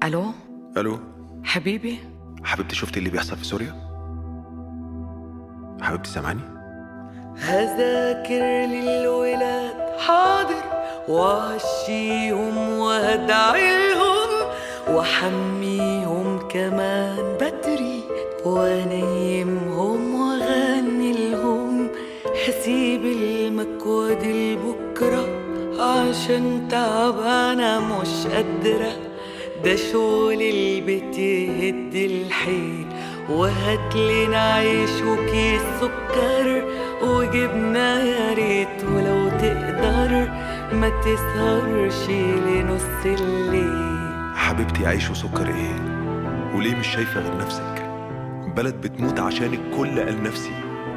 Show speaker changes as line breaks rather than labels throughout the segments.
الو
الو
حبيبي
حبيبتي شفتي اللي بيحصل في سوريا حبيبتي سامعاني
هذاكر للولاد حاضر وعشيهم وهدعيهم وحميهم كمان بدري ونيمهم وغني لهم حسيب المكوى دي لبكرة عشان تعبانة مش قادرة ده شغل البيت يهد الحيل وهات لنا عيش وكيس سكر وجبنة يا ريت ولو تقدر ما تسهرش لنص الليل
حبيبتي عيش وسكر ايه وليه مش شايفه غير نفسك بلد بتموت عشانك كل قال نفسي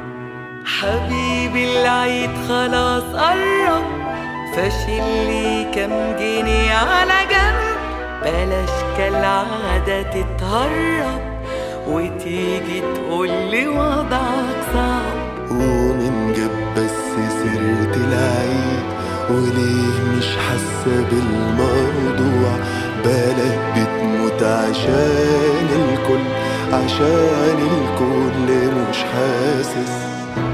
حبيبي العيد خلاص قرب فاشل لي كام جنيه على جنب بلاش كالعادة تتهرب وتيجي تقولي وضعك صعب
ومن جاب بس سيرة العيد وليه مش حاسة بالموضوع بلد بتموت عشان الكل عشان الكل مش حاسس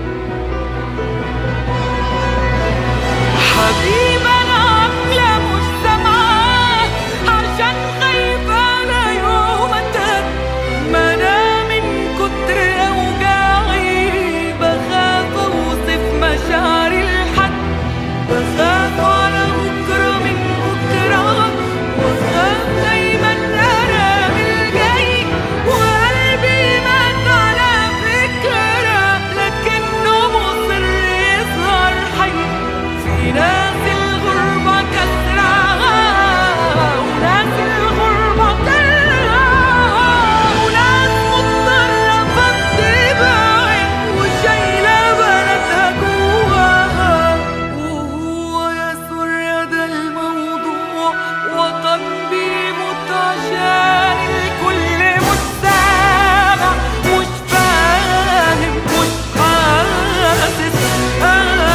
حبيبي انا عامله مش سامعاه عشان خايفه على يوم اتهد ما انا من كتر اوجاعي بخاف اوصف مشاعري لحد بخاف على بكره من بكره وخاف دايما انا من الجاي وقلبي مات على فكره لكنه مصر يظهر حي في ناس الغربة كسرها وناس الغربة كلها وناس مضطرة فتبعد وشايلة بلدها جواها وهو يا سوريا ده الموضوع وطن بيموت عشان الكل مش سامع مش فاهم مش حاسس قال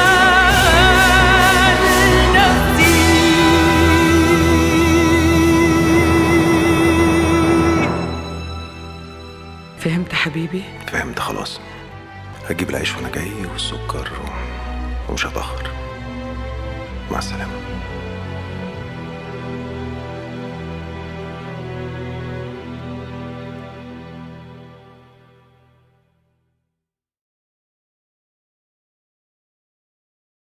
نفسي
فهمت حبيبي
فهمت خلاص هجيب العيش وانا جاي والسكر و... ومش هتاخر مع السلامه